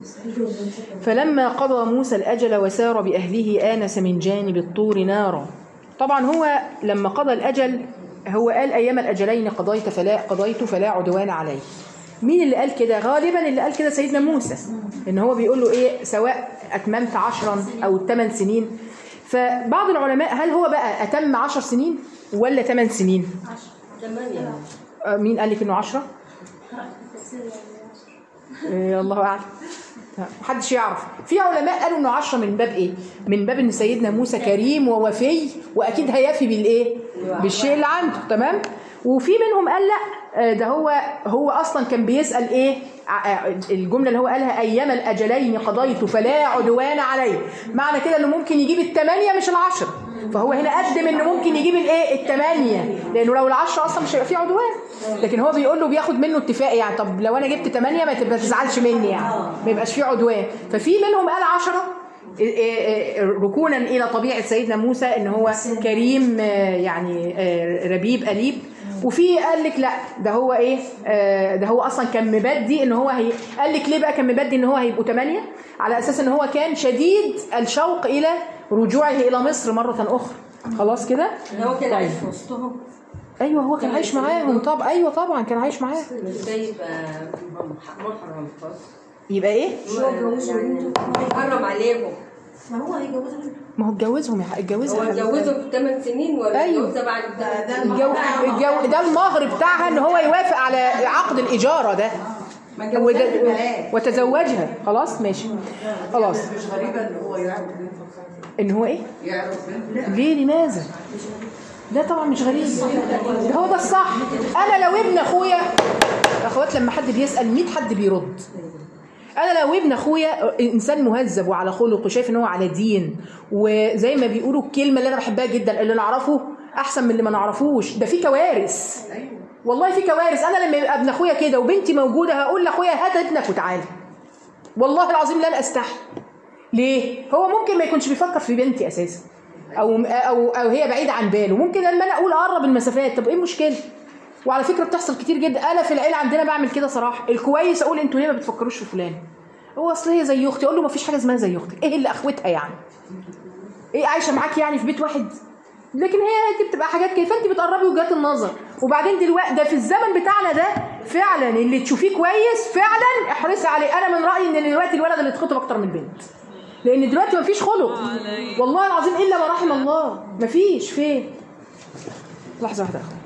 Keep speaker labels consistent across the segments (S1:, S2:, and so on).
S1: فلما قضى موسى الأجل وسار بأهله آنس من جانب الطور نارا طبعا هو لما قضى الأجل هو قال أيام الأجلين قضيت فلا قضيت فلا عدوان علي مين اللي قال كده غالبا اللي قال كده سيدنا موسى ان هو بيقول له ايه سواء اتممت عشرا او ثمان سنين فبعض العلماء هل هو بقى اتم عشر سنين ولا ثمان سنين
S2: ثمانية
S1: آه، مين قال لك انه عشرة إيه الله اعلم محدش يعرف في علماء قالوا انه عشرة من باب ايه من باب ان سيدنا موسى كريم ووفي واكيد هيفي بالايه بالشيء اللي عنده تمام وفي منهم قال لا آه، ده هو هو اصلا كان بيسال ايه ع- آه، الجمله اللي هو قالها ايام الاجلين قضيت فلا عدوان علي معنى كده انه ممكن يجيب الثمانيه مش العشره فهو هنا قدم انه ممكن يجيب الايه الثمانيه لانه لو العشره اصلا مش هيبقى فيه عدوان لكن هو بيقول له بياخد منه اتفاق يعني طب لو انا جبت ثمانيه ما تبقى تزعلش مني يعني ما يبقاش فيه عدوان ففي منهم قال عشرة إيه إيه إيه ركونا الى طبيعه سيدنا موسى ان هو كريم آه، يعني آه، ربيب اليب وفي قال لك لا ده هو ايه آه، ده هو اصلا كان مبدي ان هو هي قال لك ليه بقى كان مبدي ان هو هيبقوا ثمانيه على اساس ان هو كان شديد الشوق الى رجوعه الى مصر مره اخرى خلاص كده
S2: اللي هو كان عايش في وسطهم
S1: ايوه هو كان عايش معاهم طب ايوه طبعا كان عايش معاهم
S2: ازاي يبقى محرم خالص
S1: يبقى ايه
S2: محرم عليهم
S3: ما هو هيجوزها
S1: ما هو اتجوزهم يا ح- اتجوزها
S2: هو
S1: يا حبيبي.
S2: اتجوزهم في 8 سنين ولا
S1: أيوة.
S2: اتجوزها بعد ده
S1: الجو... الجو... ده المهر بتاعها ان هو يوافق على عقد الاجاره ده وده... وتزوجها خلاص ماشي خلاص
S4: مش غريبة ان هو يعرف بنت
S1: ان هو ايه
S4: يعرف بنت
S1: ليه لماذا لا طبعا مش غريب ده هو ده الصح انا لو ابن اخويا يا اخوات لما حد بيسال 100 حد بيرد انا لو ابن اخويا انسان مهذب وعلى خلق وشايف ان هو على دين وزي ما بيقولوا الكلمه اللي انا بحبها جدا اللي نعرفه احسن من اللي ما نعرفوش ده في كوارث والله في كوارث انا لما يبقى ابن اخويا كده وبنتي موجوده هقول لاخويا هات ابنك وتعالى والله العظيم لن استحي ليه هو ممكن ما يكونش بيفكر في بنتي اساسا او او او هي بعيده عن باله ممكن لما انا اقول اقرب المسافات طب ايه المشكله وعلى فكره بتحصل كتير جدا انا في العيله عندنا بعمل كده صراحه الكويس اقول انتوا ليه ما بتفكروش في فلان هو اصل هي زي اختي اقول له ما فيش حاجه اسمها زي اختك ايه اللي اخوتها يعني ايه عايشه معاك يعني في بيت واحد لكن هي دي بتبقى حاجات كده فانت بتقربي وجهات النظر وبعدين دلوقتي ده في الزمن بتاعنا ده فعلا اللي تشوفيه كويس فعلا احرصي عليه انا من رايي ان دلوقتي الولد اللي اتخطب اكتر من البنت لان دلوقتي مفيش خلق والله العظيم الا ما رحم الله مفيش فين لحظه واحده يا أخوان.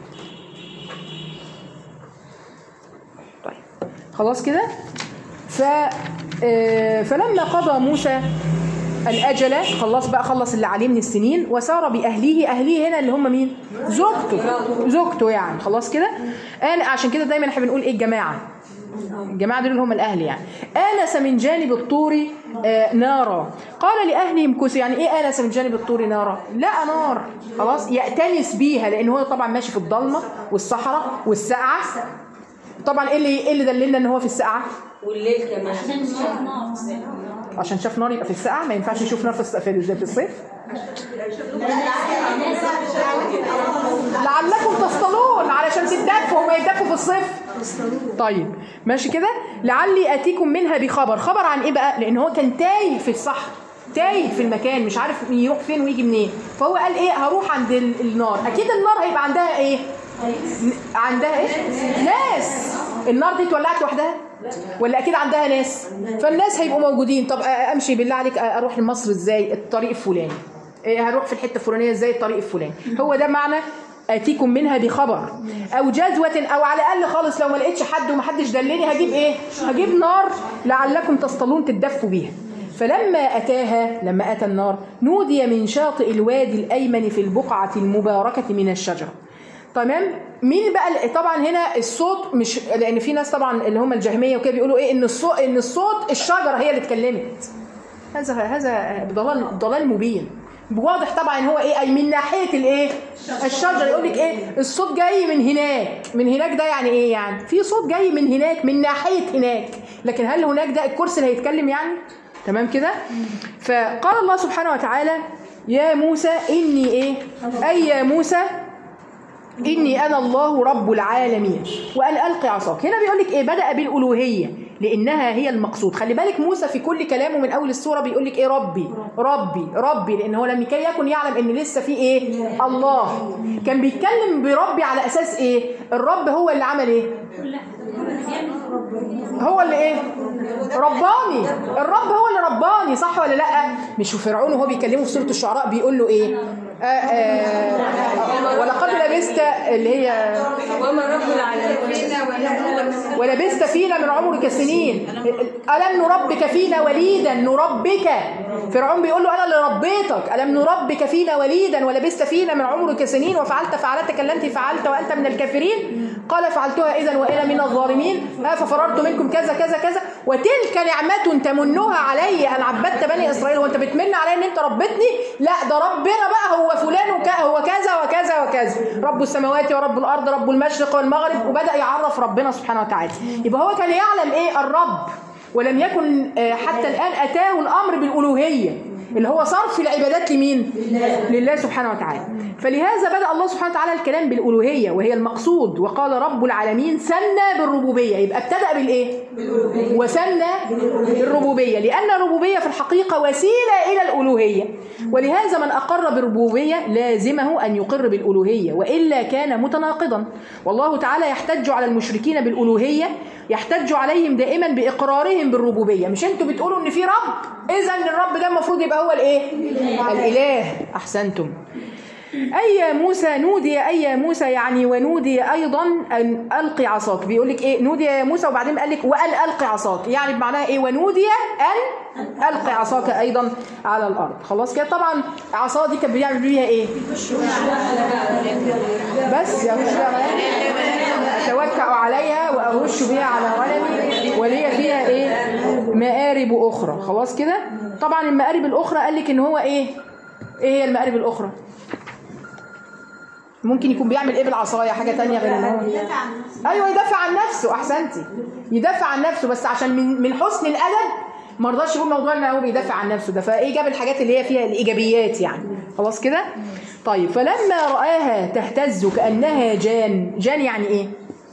S1: طيب خلاص كده ف آه، فلما قضى موسى الأجل خلص بقى خلص اللي عليه من السنين وسار بأهله أهله هنا اللي هم مين زوجته زوجته يعني خلاص كده أنا عشان كده دايما احنا بنقول ايه الجماعة الجماعة دول اللي هم الأهل يعني آنس من جانب الطور آه، نارا قال لأهلهم كسوا يعني إيه آنس من جانب الطور نارا لقى نار خلاص يأتنس بيها لأن هو طبعا ماشي في الضلمة والصحراء والسقعة طبعا ايه اللي ايه اللي دللنا ان هو في السقعه
S2: والليل كمان
S1: عشان شاف نار يبقى في السقعه ما ينفعش يشوف نار في الس- في في الصيف لعلكم تصطلون علشان تدفوا وما يدفوا في الصيف طيب ماشي كده لعلي اتيكم منها بخبر خبر عن ايه بقى لان هو كان تايه في الصحراء تايه في المكان مش عارف يروح فين ويجي منين فهو قال ايه هروح عند ال- النار اكيد النار هيبقى عندها ايه ن- عندها ايه ناس النار دي اتولعت لوحدها ولا اكيد عندها ناس فالناس هيبقوا موجودين طب أ- امشي بالله عليك أ- اروح لمصر ازاي الطريق الفلاني إيه هروح في الحته الفلانيه ازاي الطريق الفلاني هو ده معنى اتيكم منها بخبر او جذوه او على الاقل خالص لو ما لقيتش حد ومحدش دلني هجيب ايه هجيب نار لعلكم تصطلون تدفوا بيها فلما أتاها لما أتى النار نودي من شاطئ الوادي الأيمن في البقعة المباركة من الشجرة تمام مين بقى ال- طبعا هنا الصوت مش لان في ناس طبعا اللي هم الجهميه وكده بيقولوا ايه ان الصوت ان الصوت الشجره هي اللي اتكلمت هذا هذا ضلال ضلال مبين واضح طبعا هو ايه اي من ناحيه الايه الشجره يقول لك ايه الصوت جاي من هناك من هناك ده يعني ايه يعني في صوت جاي من هناك من ناحيه هناك لكن هل هناك ده الكرسي اللي هيتكلم يعني تمام كده فقال الله سبحانه وتعالى يا موسى اني ايه اي يا موسى إني أنا الله رب العالمين وأن ألقي عصاك هنا بيقول لك إيه بدأ بالألوهية لانها هي المقصود خلي بالك موسى في كل كلامه من اول السوره بيقول لك ايه ربي ربي ربي لان هو لم كي يكن يعلم ان لسه في ايه الله كان بيتكلم بربي على اساس ايه الرب هو اللي عمل ايه هو اللي ايه رباني الرب هو اللي رباني صح ولا لا مش فرعون وهو بيكلمه في سوره الشعراء بيقول له ايه آه آه آه ولقد لبست اللي هي
S2: وما رب العالمين
S1: ولبست فينا من عمرك سنين ألم نربك فينا وليدا نربك فرعون بيقول له أنا اللي ربيتك ألم نربك فينا وليدا ولبست فينا من عمرك سنين وفعلت فعلتك التي فعلت وأنت من الكافرين قال فعلتها إذا وإلى من الظالمين ها ففررت منكم كذا كذا كذا وتلك نعمة تمنها علي أن عبدت بني إسرائيل وأنت بتمن علي أن أنت ربتني لا ده ربنا بقى هو فلان وك هو كذا وكذا وكذا رب السماوات ورب الأرض رب المشرق والمغرب وبدأ يعرف ربنا سبحانه وتعالى يبقى هو كان يعلم إيه الرب ولم يكن آه، حتى الآن أتاه الأمر بالألوهية اللي هو صرف العبادات لمين؟ لله سبحانه وتعالى فلهذا بدأ الله سبحانه وتعالى الكلام بالألوهية وهي المقصود وقال رب العالمين سنى بالربوبية يبقى ابتدأ بالإيه؟ وسنى بالربوبية لأن الربوبية في الحقيقة وسيلة إلى الألوهية ولهذا من أقر بالربوبية لازمه أن يقر بالألوهية وإلا كان متناقضا والله تعالى يحتج على المشركين بالألوهية يحتج عليهم دائما بإقرارهم بالربوبية مش أنتوا بتقولوا إن في رب إذا الرب ده المفروض يبقى هو الإيه؟ الإله أحسنتم أي يا موسى نودي أي يا موسى يعني ونودي أيضا أن ألقي عصاك بيقول لك إيه نودي يا موسى وبعدين قال لك وأن ألقي عصاك يعني بمعناها إيه ونودي أن ألقي عصاك أيضا على الأرض خلاص كده طبعا عصا دي كان بيعمل بيها إيه بس يا مش أتوكأ عليها وأهش بها على غنمي ولي فيها إيه مآرب أخرى خلاص كده طبعا المآرب الأخرى قال لك إن هو إيه إيه هي المآرب الأخرى ممكن يكون بيعمل ايه بالعصايه حاجه تانية غير ان هو ايوه يدافع عن نفسه احسنتي يدافع عن نفسه بس عشان من من حسن الادب ما رضاش يقول موضوع ان هو بيدافع عن نفسه ده فايه جاب الحاجات اللي هي فيها الايجابيات يعني خلاص كده طيب فلما راها تهتز كانها جان جان يعني ايه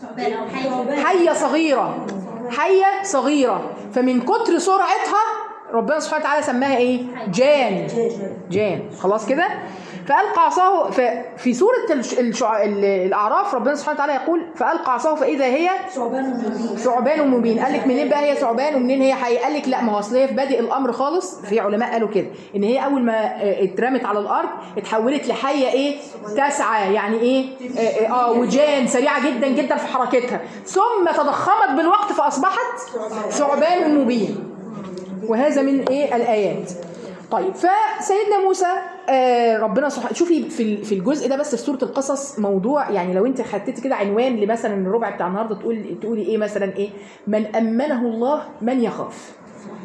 S1: حيه صغيره حيه صغيره فمن كتر سرعتها ربنا سبحانه وتعالى سماها ايه جان جان خلاص كده فألقى عصاه ف- في سورة الش- الشع... ال- الأعراف ربنا سبحانه وتعالى يقول فألقى عصاه فإذا هي ثعبان مبين قال لك منين بقى هي ثعبان ومنين هي حي قال لك لا ما هو اصل هي في بادئ الامر خالص في علماء قالوا كده ان هي اول ما آه، اترمت على الارض اتحولت لحيه ايه تسعى يعني ايه اه, آه وجان سريعه جدا جدا في حركتها ثم تضخمت بالوقت فاصبحت ثعبان مبين وهذا من ايه الايات طيب فسيدنا موسى آه ربنا سبحانه شوفي في ال- في الجزء ده بس في سوره القصص موضوع يعني لو انت حطيتي كده عنوان لمثلا الربع بتاع النهارده تقول تقولي ايه مثلا ايه من امنه الله من يخاف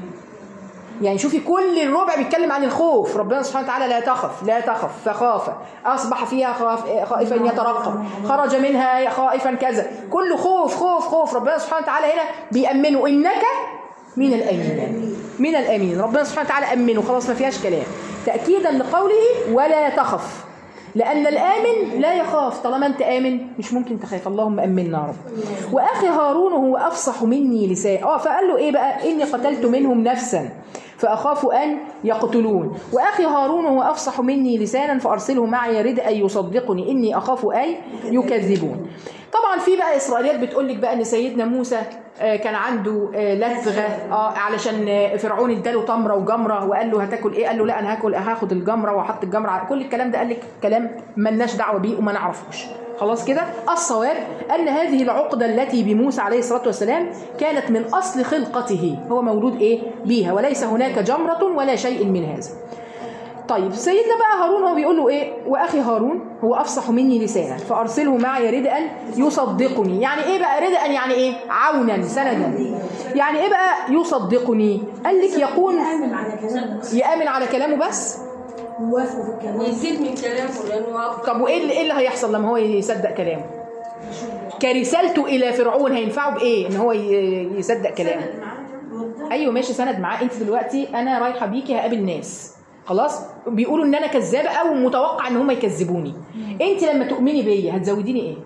S1: يعني شوفي كل الربع بيتكلم عن الخوف ربنا سبحانه وتعالى لا تخف لا تخف فخاف اصبح فيها خاف خائفا يترقب خرج منها خائفا كذا كله خوف خوف خوف ربنا سبحانه وتعالى هنا بيأمنه انك من الامين من الامين ربنا سبحانه وتعالى امنه خلاص ما فيهاش كلام تاكيدا لقوله ولا تخف لأن الآمن لا يخاف طالما أنت آمن مش ممكن تخاف اللهم أمنا يا رب وأخي هارون هو أفصح مني لسان آه فقال له إيه بقى إني قتلت منهم نفسا فأخاف أن يقتلون وأخي هارون هو أفصح مني لسانا فأرسله معي يرد أن يصدقني إني أخاف أن يكذبون طبعا في بقى إسرائيليات بتقول لك بقى إن سيدنا موسى آه، كان عنده آه، لثغه اه علشان آه، فرعون اداله تمره وجمره وقال له هتاكل ايه؟ قال له لا انا هاكل هاخد الجمره وحط الجمره على كل الكلام ده قال لك كلام ملناش دعوه بيه وما نعرفوش. خلاص كده؟ الصواب ان هذه العقده التي بموسى عليه الصلاه والسلام كانت من اصل خلقته هو مولود ايه؟ بيها وليس هناك جمره ولا شيء من هذا. طيب سيدنا بقى هارون هو بيقول له ايه واخي هارون هو افصح مني لسانا فارسله معي ردا يصدقني يعني ايه بقى ردا يعني ايه عونا سندا يعني ايه بقى يصدقني قال لك يكون
S3: آمن على كلامه بس
S1: يامن على كلامه بس
S3: يوافقوا في الكلام
S2: يزيد من كلامه لانه افضل
S1: طب وايه اللي, إيه اللي هيحصل لما هو يصدق كلامه كرسالته الى فرعون هينفعه بايه ان هو ي- يصدق كلامه ايوه ماشي سند معاه انت دلوقتي انا رايحه بيكي هقابل ناس خلاص بيقولوا ان انا كذابه او متوقع ان هم يكذبوني انت لما تؤمني بيا هتزوديني ايه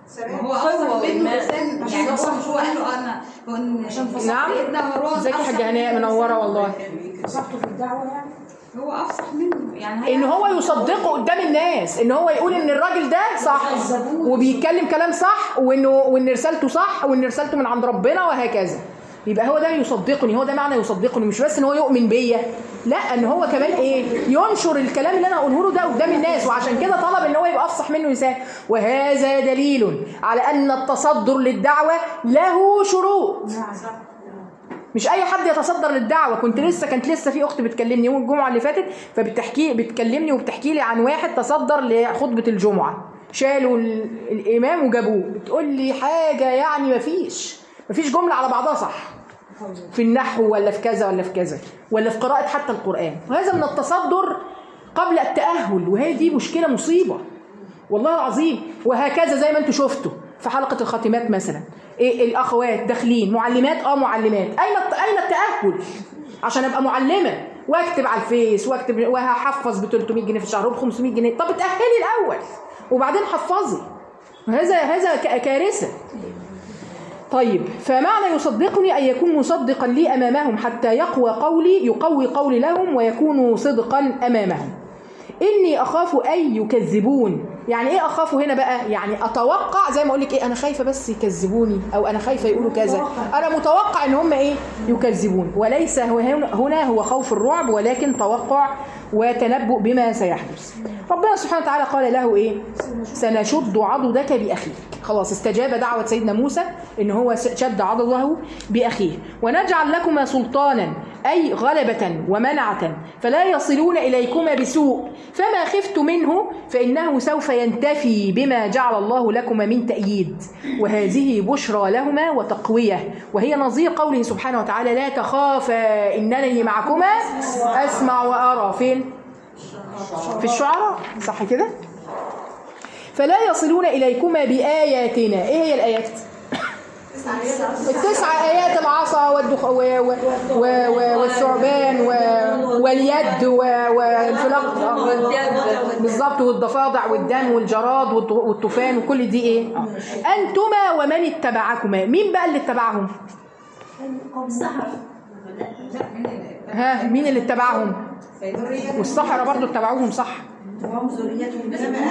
S4: هو افصح منه لسان يعني هو مش هو قال له انا هو إن عشان فصح
S1: نعم.
S4: سيدنا هارون
S1: ازيك يا
S4: أفصح
S1: حاجه هناء
S4: منه
S1: منوره والله
S3: صحته في الدعوه يعني
S4: هو افصح منه يعني
S1: ان هو يصدقه قدام الناس ان هو يقول ان الراجل ده صح وبيتكلم كلام صح وانه وان رسالته صح وان رسالته من عند ربنا وهكذا يبقى هو ده يصدقني هو ده معنى يصدقني مش بس ان هو يؤمن بيا لا ان هو كمان ايه ينشر الكلام اللي انا اقوله له ده قدام الناس وعشان كده طلب ان هو يبقى افصح منه لسان وهذا دليل على ان التصدر للدعوه له شروط مش اي حد يتصدر للدعوه كنت لسه كانت لسه في اخت بتكلمني يوم الجمعه اللي فاتت فبتحكي بتكلمني وبتحكي لي عن واحد تصدر لخطبه الجمعه شالوا ال- الامام وجابوه بتقول لي حاجه يعني مفيش مفيش جمله على بعضها صح في النحو ولا في كذا ولا في كذا ولا في قراءه حتى القران وهذا من التصدر قبل التاهل وهي دي مشكله مصيبه والله العظيم وهكذا زي ما انتم شفتوا في حلقه الخاتمات مثلا ايه الاخوات داخلين معلمات اه معلمات اين الت- اين التاهل عشان ابقى معلمه واكتب على الفيس واكتب وهحفظ ب 300 جنيه في الشهر وب 500 جنيه طب اتاهلي الاول وبعدين حفظي هذا هذا ك- كارثه طيب فمعنى يصدقني أن يكون مصدقا لي أمامهم حتى يقوى قولي يقوي قولي لهم ويكونوا صدقا أمامهم إني أخاف أن يكذبون يعني إيه أخاف هنا بقى يعني أتوقع زي ما أقول لك إيه أنا خايفة بس يكذبوني أو أنا خايفة يقولوا كذا أنا متوقع إن هم إيه يكذبون وليس هو هنا هنا هو خوف الرعب ولكن توقع وتنبؤ بما سيحدث ربنا سبحانه وتعالى قال له إيه سنشد عضدك بأخيك خلاص استجاب دعوة سيدنا موسى إن هو شد عضده بأخيه ونجعل لكما سلطانا أي غلبة ومنعة فلا يصلون إليكما بسوء فما خفت منه فإنه سوف ينتفي بما جعل الله لكما من تأييد وهذه بشرى لهما وتقوية وهي نظير قوله سبحانه وتعالى لا تخافا إنني معكما أسمع وأرى فين؟ في الشعراء صح كده؟ فلا يصلون إليكما بآياتنا إيه هي الآيات؟ التسع آيات العصا والدخ... و... و... و... و... والثعبان و... واليد و... والانفلاق بالظبط والضفادع والدم والجراد والط- والطوفان وكل دي ايه؟ آه. انتما ومن اتبعكما مين بقى اللي اتبعهم؟ ها مين اللي اتبعهم؟ والسحرة برضو اتبعوهم صح
S3: وهم ذريتهم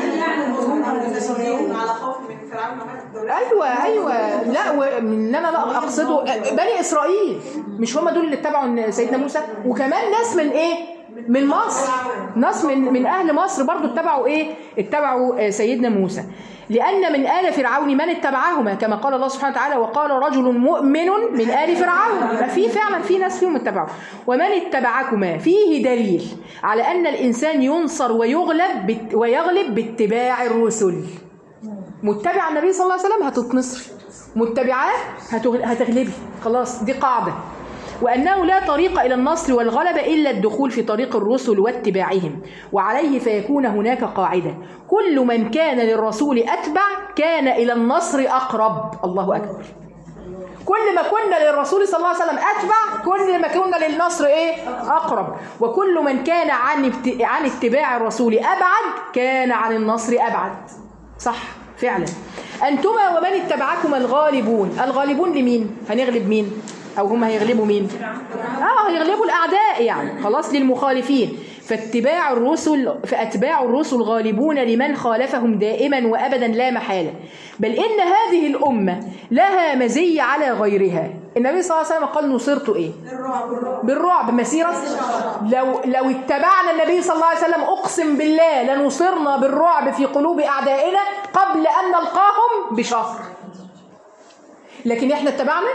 S5: على خوف من فرعون وهامان
S1: ايوه ايوه لا وان انا لا اقصده بني اسرائيل مش هم دول اللي اتبعوا سيدنا موسى وكمان ناس من ايه من مصر ناس من من اهل مصر برضو اتبعوا ايه اتبعوا آه، سيدنا موسى لان من ال فرعون من اتبعهما كما قال الله سبحانه وتعالى وقال رجل مؤمن من ال فرعون يبقى في فعلا في ناس فيهم اتبعوا ومن اتبعكما فيه دليل على ان الانسان ينصر ويغلب بت- ويغلب باتباع الرسل متبع النبي صلى الله عليه وسلم هتتنصري متبعاه هتغل- هتغلبي خلاص دي قاعدة وأنه لا طريق إلى النصر والغلبة إلا الدخول في طريق الرسل واتباعهم وعليه فيكون هناك قاعدة كل من كان للرسول أتبع كان إلى النصر أقرب الله أكبر كل ما كنا للرسول صلى الله عليه وسلم اتبع كل ما كنا للنصر ايه اقرب وكل من كان عن ابت... عن اتباع الرسول ابعد كان عن النصر ابعد صح فعلا انتما ومن اتبعكما الغالبون الغالبون لمين هنغلب مين او هم هيغلبوا مين اه هيغلبوا الاعداء يعني خلاص للمخالفين فاتباع الرسل فاتباع الرسل غالبون لمن خالفهم دائما وابدا لا محاله بل ان هذه الامه لها مزيه على غيرها النبي صلى الله عليه وسلم قال نصرت ايه بالرعب مسيرة لو لو اتبعنا النبي صلى الله عليه وسلم اقسم بالله لنصرنا بالرعب في قلوب اعدائنا قبل ان نلقاهم بشهر لكن احنا اتبعنا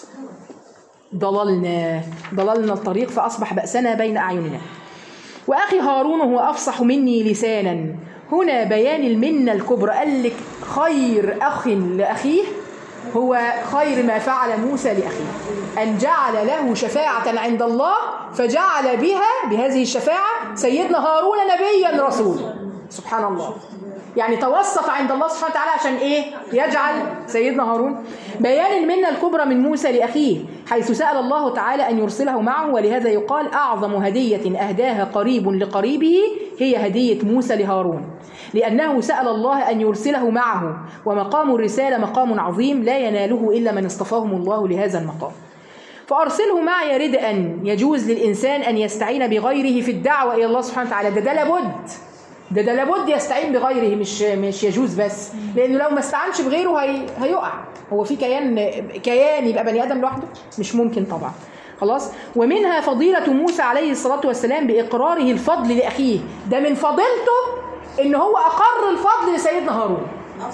S1: ضللنا ضللنا الطريق فاصبح باسنا بين اعيننا واخي هارون هو افصح مني لسانا هنا بيان المنه الكبرى قال لك خير اخ لاخيه هو خير ما فعل موسى لاخيه ان جعل له شفاعه عند الله فجعل بها بهذه الشفاعه سيدنا هارون نبيا رسولا سبحان الله يعني توسط عند الله سبحانه وتعالى عشان ايه يجعل سيدنا هارون بيان المنه الكبرى من موسى لاخيه حيث سال الله تعالى ان يرسله معه ولهذا يقال اعظم هديه اهداها قريب لقريبه هي هديه موسى لهارون لانه سال الله ان يرسله معه ومقام الرساله مقام عظيم لا يناله الا من اصطفاهم الله لهذا المقام فأرسله معي ردءا يجوز للإنسان أن يستعين بغيره في الدعوة إلى الله سبحانه وتعالى ده ده لابد ده ده لابد يستعين بغيره مش مش يجوز بس لأنه لو ما استعنش بغيره هي هيقع هو في كيان كيان يبقى بني آدم لوحده مش ممكن طبعا خلاص ومنها فضيلة موسى عليه الصلاة والسلام بإقراره الفضل لأخيه ده من فضيلته إن هو أقر الفضل لسيدنا هارون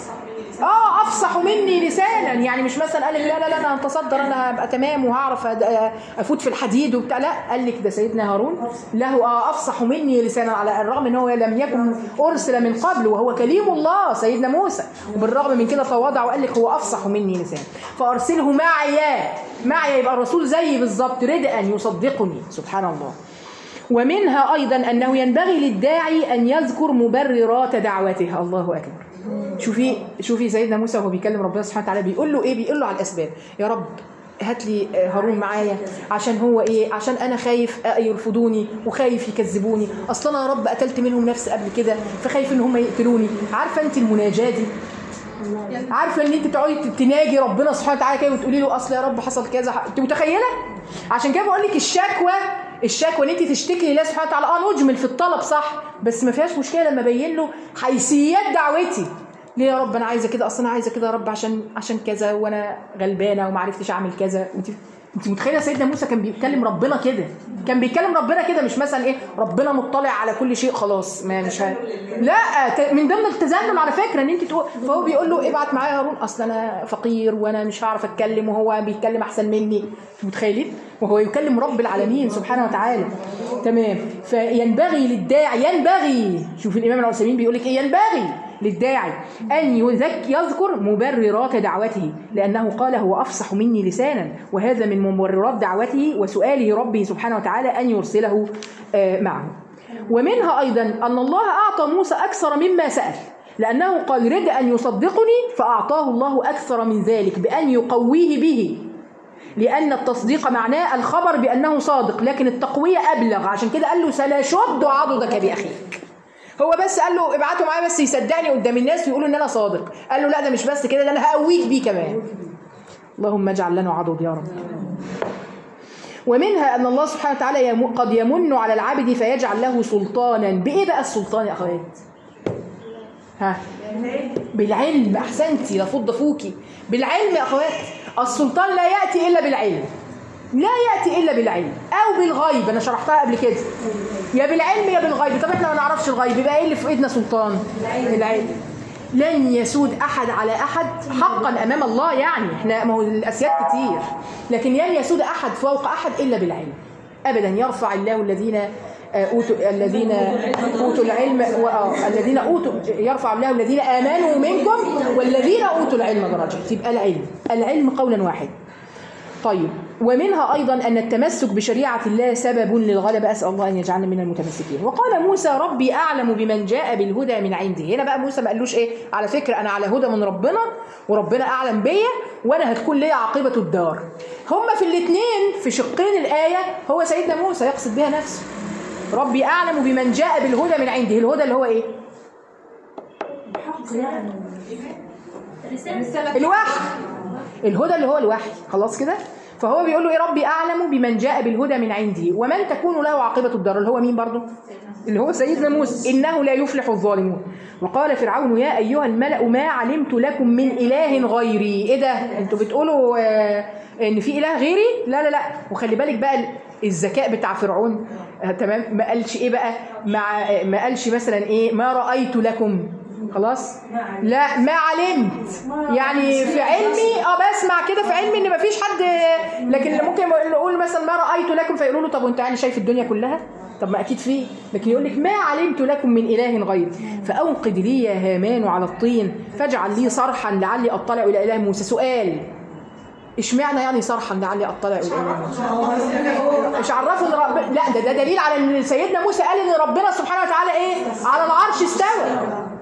S1: اه افصح مني لسانا يعني مش مثلا قال لي لا لا لا انا هتصدر انا هبقى تمام وهعرف أد- افوت في الحديد وبتاع لا قال لك ده سيدنا هارون له اه افصح مني لسانا على الرغم ان هو لم يكن ارسل من قبل وهو كليم الله سيدنا موسى وبالرغم من كده تواضع وقال لك هو افصح مني لسانا فارسله معي معي يبقى الرسول زيي بالظبط ردءا يصدقني سبحان الله ومنها ايضا انه ينبغي للداعي ان يذكر مبررات دعوته الله اكبر شوفي شوفي سيدنا موسى وهو بيكلم ربنا سبحانه وتعالى بيقول له ايه بيقول له على الاسباب يا رب هات لي هارون معايا عشان هو ايه عشان انا خايف يرفضوني وخايف يكذبوني اصلا انا يا رب قتلت منهم نفس قبل كده فخايف ان هم يقتلوني عارفه انت المناجاه دي عارفه ان انت تقعدي تناجي ربنا سبحانه وتعالى كده وتقولي له اصل يا رب حصل كذا انت متخيله عشان كده بقول لك الشكوى الشكوى ان انت تشتكي لله سبحانه وتعالى اه نجمل في الطلب صح بس ما فيهاش مشكله لما ابين له حيثيات دعوتي ليه يا رب انا عايزه كده اصل انا عايزه كده يا رب عشان عشان كذا وانا غلبانه وما عرفتش اعمل كذا انت انت متخيله سيدنا موسى كان بيتكلم ربنا كده كان بيتكلم ربنا كده مش مثلا ايه ربنا مطلع على كل شيء خلاص ما مش ه... لا ت- من ضمن التزامن على فكره ان انت تقول فهو بيقول له ابعت معايا هارون اصل انا فقير وانا مش هعرف اتكلم وهو بيتكلم احسن مني انتوا متخيلين وهو يكلم رب العالمين سبحانه وتعالى تمام فينبغي للداعي ينبغي شوف الامام العثيمين بيقول لك ايه ينبغي للداعي أن يذك يذكر مبررات دعوته لأنه قال هو أفصح مني لسانا وهذا من مبررات دعوته وسؤاله ربه سبحانه وتعالى أن يرسله آه، معه ومنها أيضا أن الله أعطى موسى أكثر مما سأل لأنه قال رد أن يصدقني فأعطاه الله أكثر من ذلك بأن يقويه به لأن التصديق معناه الخبر بأنه صادق لكن التقوية أبلغ عشان كده قال له سنشد عضدك بأخيك هو بس قال له ابعته معايا بس يصدقني قدام الناس ويقولوا ان انا صادق قال له لا ده مش بس كده ده انا هقويك بيه كمان اللهم اجعل لنا عضد يا رب ومنها ان الله سبحانه وتعالى يم- قد يمن على العبد فيجعل له سلطانا بايه بقى السلطان يا اخوات ها بالعلم احسنتي لفض فوكي بالعلم يا اخوات السلطان لا ياتي الا بالعلم لا ياتي الا بالعلم او بالغيب انا شرحتها قبل كده يا بالعلم يا بالغيب طب احنا ما نعرفش الغيب يبقى ايه اللي في ايدنا سلطان العلم لن يسود احد على احد حقا امام الله يعني احنا ما هو الاسياد كتير لكن لن يسود احد فوق احد الا بالعلم ابدا يرفع الله الذين آه، اوتوا الذين اوتوا العلم و- آه، الذين اوتوا يرفع الله الذين امنوا منكم والذين اوتوا العلم درجات يبقى العلم العلم قولا واحد طيب ومنها أيضا أن التمسك بشريعة الله سبب للغلبة أسأل الله أن يجعلنا من المتمسكين وقال موسى ربي أعلم بمن جاء بالهدى من عندي هنا بقى موسى ما قالوش إيه على فكرة أنا على هدى من ربنا وربنا أعلم بيا وأنا هتكون ليا عاقبة الدار هما في الاثنين في شقين الآية هو سيدنا موسى يقصد بها نفسه ربي أعلم بمن جاء بالهدى من عنده الهدى اللي هو إيه الوحي الهدى اللي هو الوحي خلاص كده فهو بيقول له ايه ربي اعلم بمن جاء بالهدى من عندي ومن تكون له عاقبه الدار اللي هو مين برضه اللي هو سيدنا موسى انه لا يفلح الظالمون وقال فرعون يا ايها الملا ما علمت لكم من اله غيري ايه ده انتوا بتقولوا آه ان في اله غيري لا لا لا وخلي بالك بقى الذكاء بتاع فرعون آه تمام ما قالش ايه بقى مع آه، ما قالش مثلا ايه ما رايت لكم خلاص لا ما علمت يعني في علمي اه بسمع كده في علمي ان مفيش حد لكن اللي ممكن نقول مثلا ما رايت لكم فيقولوا له طب وانت يعني شايف الدنيا كلها طب ما اكيد في لكن يقول لك ما علمت لكم من اله غيري فاوقد لي يا هامان على الطين فاجعل لي صرحا لعلي اطلع الى اله موسى سؤال اشمعنى يعني صرحا لعلي اطلع الى اله موسى مش عرفوا ان رب... لا ده ده دليل على ان سيدنا موسى قال ان ربنا سبحانه وتعالى ايه على العرش استوى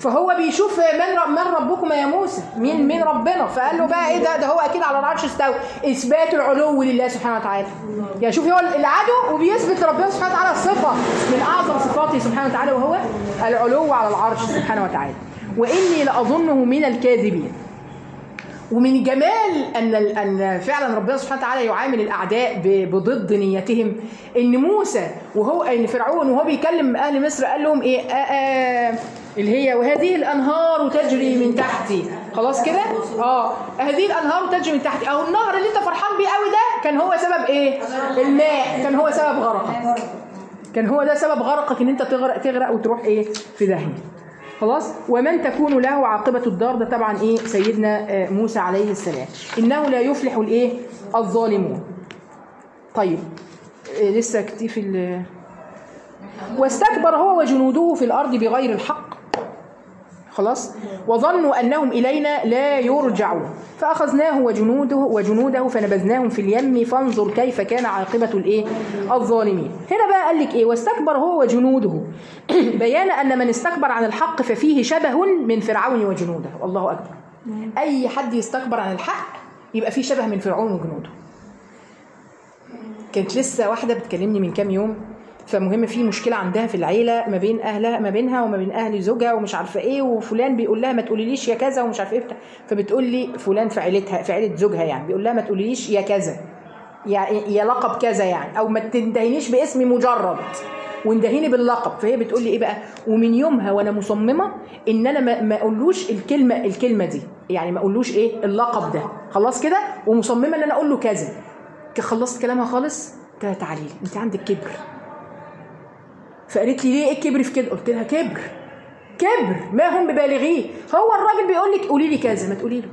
S1: فهو بيشوف من رب من ربكم يا موسى مين مين ربنا فقال له بقى ايه ده ده هو اكيد على العرش استوى اثبات العلو لله سبحانه وتعالى يعني شوفي هو العدو وبيثبت لربنا سبحانه وتعالى صفه من اعظم صفاته سبحانه وتعالى وهو العلو على العرش سبحانه وتعالى واني لاظنه من الكاذبين ومن جمال ان ان فعلا ربنا سبحانه وتعالى يعامل الاعداء ب- بضد نيتهم ان موسى وهو ان فرعون وهو بيكلم اهل مصر قال لهم ايه آآ آآ اللي هي وهذه الانهار تجري من تحتي خلاص كده اه هذه الانهار تجري من تحتي اهو النهر اللي انت فرحان بيه قوي ده كان هو سبب ايه الماء كان هو سبب غرقك كان هو ده سبب غرقك ان انت تغرق تغرق وتروح ايه في داهيه خلاص ومن تكون له عاقبة الدار ده طبعا ايه سيدنا آه، موسى عليه السلام انه لا يفلح الايه الظالمون طيب آه، لسه كتير في ال- واستكبر هو وجنوده في الارض بغير الحق خلاص وظنوا انهم الينا لا يرجعون فاخذناه وجنوده وجنوده فنبذناهم في اليم فانظر كيف كان عاقبه الايه الظالمين هنا بقى قال لك ايه واستكبر هو وجنوده بيان ان من استكبر عن الحق ففيه شبه من فرعون وجنوده الله اكبر اي حد يستكبر عن الحق يبقى فيه شبه من فرعون وجنوده كانت لسه واحده بتكلمني من كام يوم فمهم في مشكله عندها في العيله ما بين اهلها ما بينها وما بين اهل زوجها ومش عارفه ايه وفلان بيقول لها ما تقوليليش يا كذا ومش عارفه ايه بتاع. فبتقول لي فلان في عيلتها في عيله زوجها يعني بيقول لها ما تقوليليش يا كذا يا يا لقب كذا يعني او ما تندهنيش باسمي مجرد واندهيني باللقب فهي بتقول لي ايه بقى ومن يومها وانا مصممه ان انا ما, ما اقولوش الكلمه الكلمه دي يعني ما اقولوش ايه اللقب ده خلاص كده ومصممه ان انا اقول له كذا خلصت كلامها خالص قلت لها تعالي لي انت عندك كبر فقالت لي ليه ايه الكبر في كده قلت لها كبر كبر ما هم ببالغيه هو الراجل بيقول لك قولي لي كذا ما تقولي له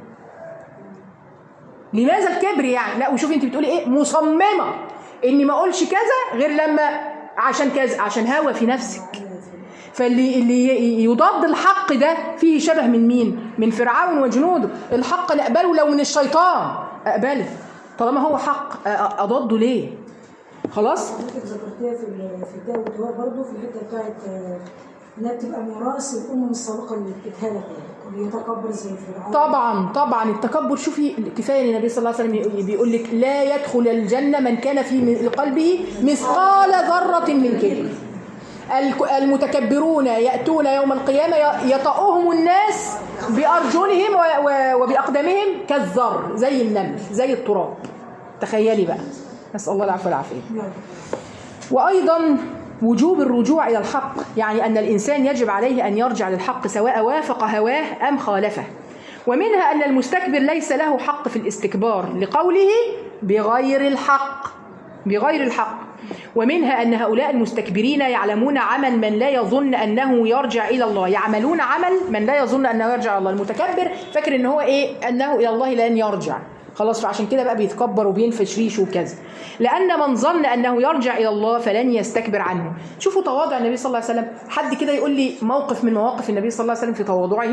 S1: لماذا الكبر يعني لا وشوفي انت بتقولي ايه مصممه اني ما اقولش كذا غير لما عشان كذا عشان هوى في نفسك فاللي اللي يضاد الحق ده فيه شبه من مين من فرعون وجنوده الحق نقبله لو من الشيطان اقبله طالما هو حق أ- أ- اضده ليه خلاص
S3: حضرتك ذكرتيها في ال- في الدواء والدواء برضه في الحته بتاعت آه، انها بتبقى ميراث الامم السابقه اللي بتتهلك يعني اللي يتكبر زي فرعون
S1: طبعا طبعا التكبر شوفي كفايه ان النبي صلى الله عليه وسلم يقول- بيقول لك لا يدخل الجنه من كان في قلبه مثقال ذره من كبر الك- المتكبرون ياتون يوم القيامه ي- يطأهم الناس بارجلهم و- و- وباقدامهم كالذر زي النمل زي التراب تخيلي بقى نسال الله العفو والعافيه
S3: نعم.
S1: وأيضا وجوب الرجوع إلى الحق يعني أن الإنسان يجب عليه أن يرجع للحق سواء وافق هواه أم خالفه ومنها أن المستكبر ليس له حق في الاستكبار لقوله بغير الحق بغير الحق ومنها أن هؤلاء المستكبرين يعلمون عمل من لا يظن أنه يرجع إلى الله يعملون عمل من لا يظن أنه يرجع إلى الله المتكبر فاكر أن هو إيه أنه إلى الله لن يرجع خلاص فعشان كده بقى بيتكبر وبينفش ريشه وكذا لأن من ظن أنه يرجع إلى الله فلن يستكبر عنه شوفوا تواضع النبي صلى الله عليه وسلم حد كده يقول لي موقف من مواقف النبي صلى الله عليه وسلم في تواضعه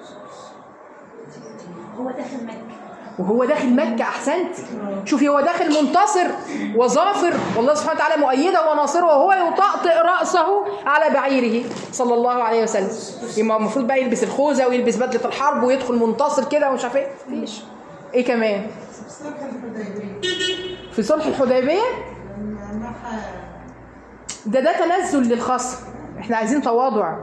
S4: هو داخل مكة
S1: وهو داخل مكة أحسنت شوفي هو داخل منتصر وظافر والله سبحانه وتعالى مؤيده وناصره وهو يطأطئ رأسه على بعيره صلى الله عليه وسلم يبقى المفروض بقى يلبس الخوذة ويلبس بدلة الحرب ويدخل منتصر كده ومش عارف ايه مفيش ايه كمان
S5: صلح الحديبية
S1: في صلح الحديبية
S5: لما نحى
S1: ده ده تنزل للخصم احنا عايزين تواضع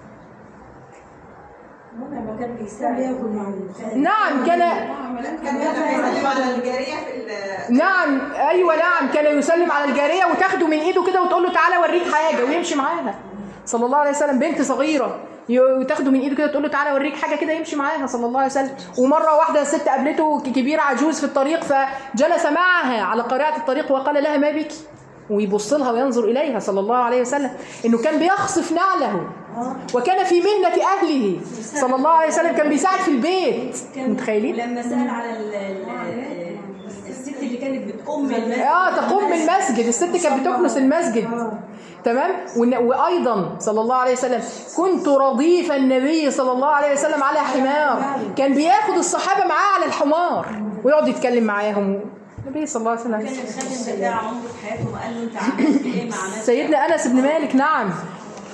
S3: لما كان الاسلام ياكل مع الخالق
S1: نعم كان
S5: كان يسلم على الجارية في ال-
S1: نعم ايوه نعم كان يسلم على الجاريه وتاخده من ايده كده وتقول له تعالى اوريك حاجه ويمشي معاها صلى الله عليه وسلم بنت صغيره ي- تاخده من ايده كده تقول له تعالى اوريك حاجه كده يمشي معاها صلى الله عليه وسلم ومره واحده ست قابلته ك- كبيره عجوز في الطريق فجلس معها على قارعه الطريق وقال لها ما بك ويبص لها وينظر اليها صلى الله عليه وسلم انه كان بيخصف نعله وكان في مهنه اهله صلى الله عليه وسلم كان بيساعد في البيت متخيلين
S2: ولما سأل على ال- ال- الست اللي كانت بتقوم المسجد
S1: اه تقوم بالمسجد الست كانت بتكنس المسجد تمام وإن- وايضا صلى الله عليه وسلم كنت رديف النبي صلى الله عليه وسلم على حمار كان بياخد الصحابه معاه على الحمار ويقعد يتكلم معاهم النبي صلى الله عليه
S2: كان
S1: وسلم
S2: الخادم بتاع عمره في حياته وقال له انت عملت ايه مع نفسك
S1: سيدنا انس بن مالك نعم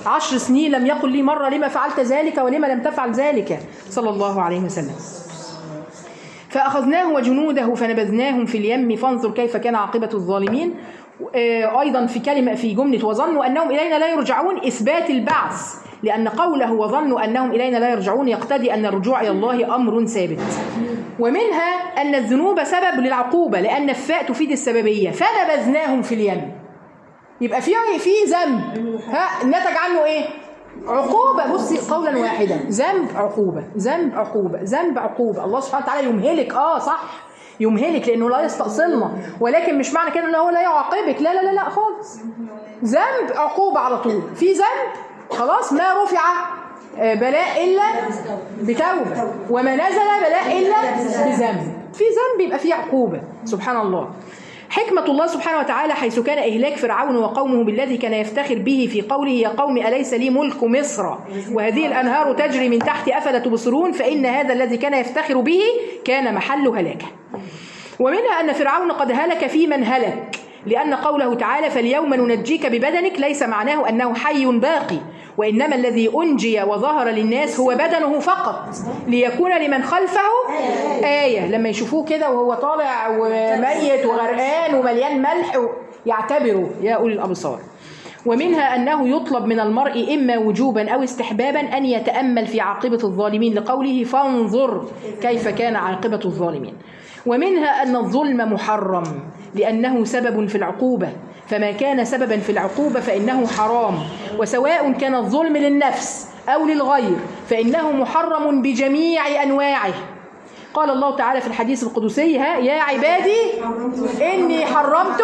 S1: عشر سنين لم يقل لي مرة لما فعلت ذلك ولما لم تفعل ذلك صلى الله عليه وسلم فأخذناه وجنوده فنبذناهم في اليم فانظر كيف كان عاقبة الظالمين آه، أيضا في كلمة في جملة وظنوا أنهم إلينا لا يرجعون إثبات البعث لأن قوله وظنوا أنهم إلينا لا يرجعون يقتضي أن الرجوع إلى الله أمر ثابت ومنها أن الذنوب سبب للعقوبة لأن الفاء تفيد السببية فنبذناهم في اليم يبقى في في ذنب ها نتج عنه ايه عقوبة بصي قولا واحدا ذنب عقوبة ذنب عقوبة ذنب عقوبة الله سبحانه وتعالى يمهلك اه صح يمهلك لانه لا يستأصلنا ولكن مش معنى كده ان هو لا يعاقبك لا لا لا لا خالص ذنب عقوبة على طول في ذنب خلاص ما رفع آه، بلاء الا بتوبة وما نزل بلاء الا بذنب في ذنب يبقى فيه عقوبة سبحان الله حكمة الله سبحانه وتعالى حيث كان إهلاك فرعون وقومه بالذي كان يفتخر به في قوله يا قوم أليس لي ملك مصر وهذه الأنهار تجري من تحت أفلا تبصرون فإن هذا الذي كان يفتخر به كان محل هلاكه ومنها أن فرعون قد هلك في من هلك لأن قوله تعالى فاليوم ننجيك ببدنك ليس معناه أنه حي باقي وإنما الذي أنجي وظهر للناس هو بدنه فقط ليكون لمن خلفه آية لما يشوفوه كده وهو طالع وميت وغرقان ومليان ملح يعتبروا يا أولي الأبصار ومنها أنه يطلب من المرء إما وجوبا أو استحبابا أن يتأمل في عاقبة الظالمين لقوله فانظر كيف كان عاقبة الظالمين ومنها أن الظلم محرم لأنه سبب في العقوبة فما كان سببا في العقوبة فإنه حرام وسواء كان الظلم للنفس أو للغير فإنه محرم بجميع أنواعه قال الله تعالى في الحديث القدسي ها يا عبادي إني حرمت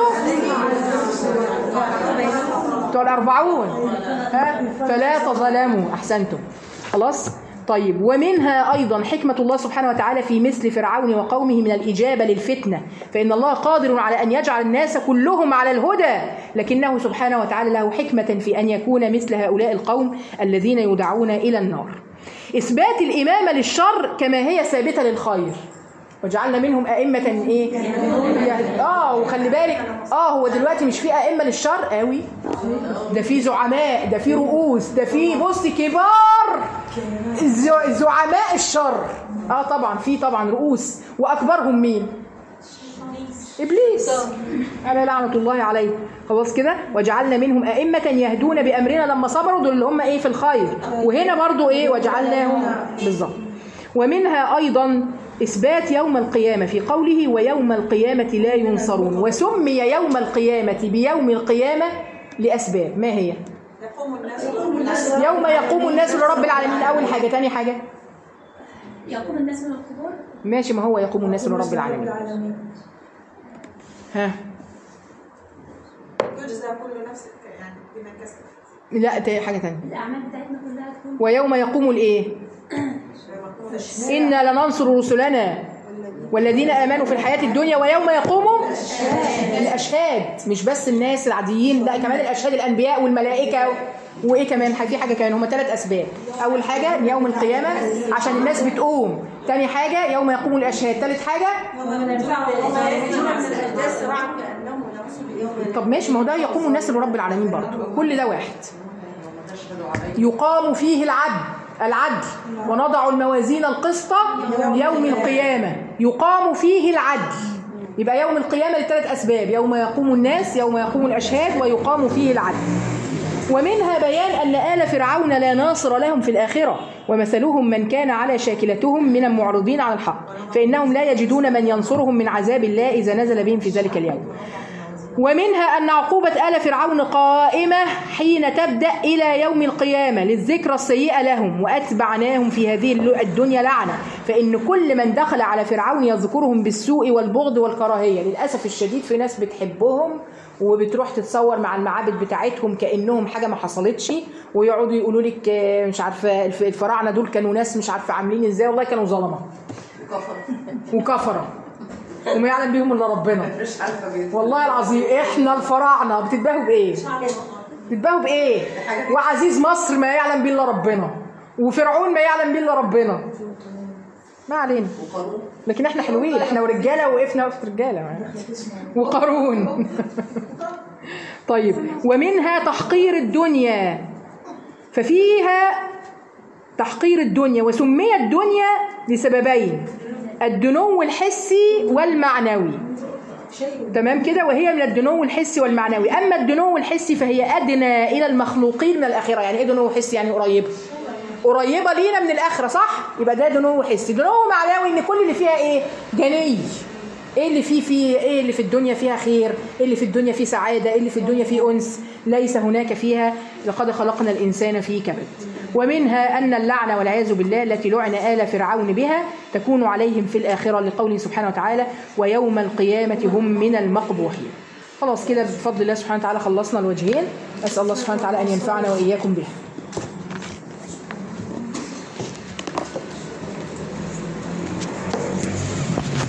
S1: بتوع الأربعون ها فلا تظلموا أحسنتم خلاص طيب ومنها أيضا حكمة الله سبحانه وتعالى في مثل فرعون وقومه من الإجابة للفتنة فإن الله قادر على أن يجعل الناس كلهم على الهدى لكنه سبحانه وتعالى له حكمة في أن يكون مثل هؤلاء القوم الذين يدعون إلى النار إثبات الإمامة للشر كما هي ثابتة للخير وجعلنا منهم أئمة إيه؟ يعني آه وخلي بالك آه هو دلوقتي مش في أئمة للشر قوي ده في زعماء ده في رؤوس ده في بص كبار ز- زعماء الشر اه طبعا في طبعا رؤوس واكبرهم مين ابليس على لعنه الله عليه خلاص كده وجعلنا منهم ائمه يهدون بامرنا لما صبروا دول اللي هم ايه في الخير وهنا برضو ايه وجعلناهم بالظبط ومنها ايضا اثبات يوم القيامه في قوله ويوم القيامه لا ينصرون وسمي يوم القيامه بيوم القيامه لاسباب ما هي
S5: يقوم الناس
S1: يوم يقوم الناس لرب العالمين اول حاجه تاني حاجه
S2: يقول الناس من الكبار
S1: ماشي ما هو يقوم الناس لرب العالمين ها
S5: تجزى كل نفس يعني بما كسبت
S1: لا تاني حاجه تانية
S2: الأعمال بتاعتنا كلها تكون
S1: ويوم يقوم الايه انا لننصر رسلنا والذين امنوا في الحياه الدنيا ويوم يقوم الاشهاد مش بس الناس العاديين لا كمان الاشهاد الانبياء والملائكه وايه كمان في حاجه كمان هم ثلاث اسباب اول حاجه يوم القيامه عشان الناس بتقوم تاني حاجه يوم يقوم الاشهاد ثالث حاجه طب ماشي ما هو ده يقوم الناس لرب العالمين برضه كل ده واحد يقام فيه العدل العدل ونضع الموازين القسط يوم القيامة يقام فيه العدل يبقى يوم القيامة لثلاث أسباب يوم يقوم الناس يوم يقوم الأشهاد ويقام فيه العدل ومنها بيان أن آل فرعون لا ناصر لهم في الآخرة ومثلهم من كان على شاكلتهم من المعرضين على الحق فإنهم لا يجدون من ينصرهم من عذاب الله إذا نزل بهم في ذلك اليوم ومنها أن عقوبة آل فرعون قائمة حين تبدأ إلى يوم القيامة للذكرى السيئة لهم وأتبعناهم في هذه الدنيا لعنة فإن كل من دخل على فرعون يذكرهم بالسوء والبغض والكراهية للأسف الشديد في ناس بتحبهم وبتروح تتصور مع المعابد بتاعتهم كانهم حاجه ما حصلتش ويقعدوا يقولوا لك آه، مش عارفه الف- الفراعنه دول كانوا ناس مش عارفه عاملين ازاي والله كانوا ظلمه وكفره وما يعلم بيهم الا ربنا
S5: مش عارفه بيه
S1: والله العظيم احنا الفراعنه بتتباهوا بايه؟ بتتباهوا بايه؟ وعزيز مصر ما يعلم به الا ربنا وفرعون ما يعلم به الا ربنا ما علينا لكن احنا حلوين احنا ورجاله وقفنا وقفه رجاله وقارون طيب ومنها تحقير الدنيا ففيها تحقير الدنيا وسميت دنيا لسببين الدنو الحسي والمعنوي تمام كده وهي من الدنو الحسي والمعنوي اما الدنو الحسي فهي ادنى الى المخلوقين من الاخره يعني ايه دنو حسي يعني قريبه قريبه لينا من الاخره صح يبقى ده دنو حسي دنو معنوي ان كل اللي فيها ايه جني ايه اللي فيه فيه ايه اللي في الدنيا فيها خير ايه اللي في الدنيا فيه سعاده ايه اللي في الدنيا فيه انس ليس هناك فيها لقد خلقنا الانسان في كبد ومنها ان اللعنه والعياذ بالله التي لعن ال فرعون بها تكون عليهم في الاخره لقوله سبحانه وتعالى ويوم القيامه هم من المقبوحين خلاص كده بفضل الله سبحانه وتعالى خلصنا الوجهين اسال الله سبحانه وتعالى ان ينفعنا واياكم به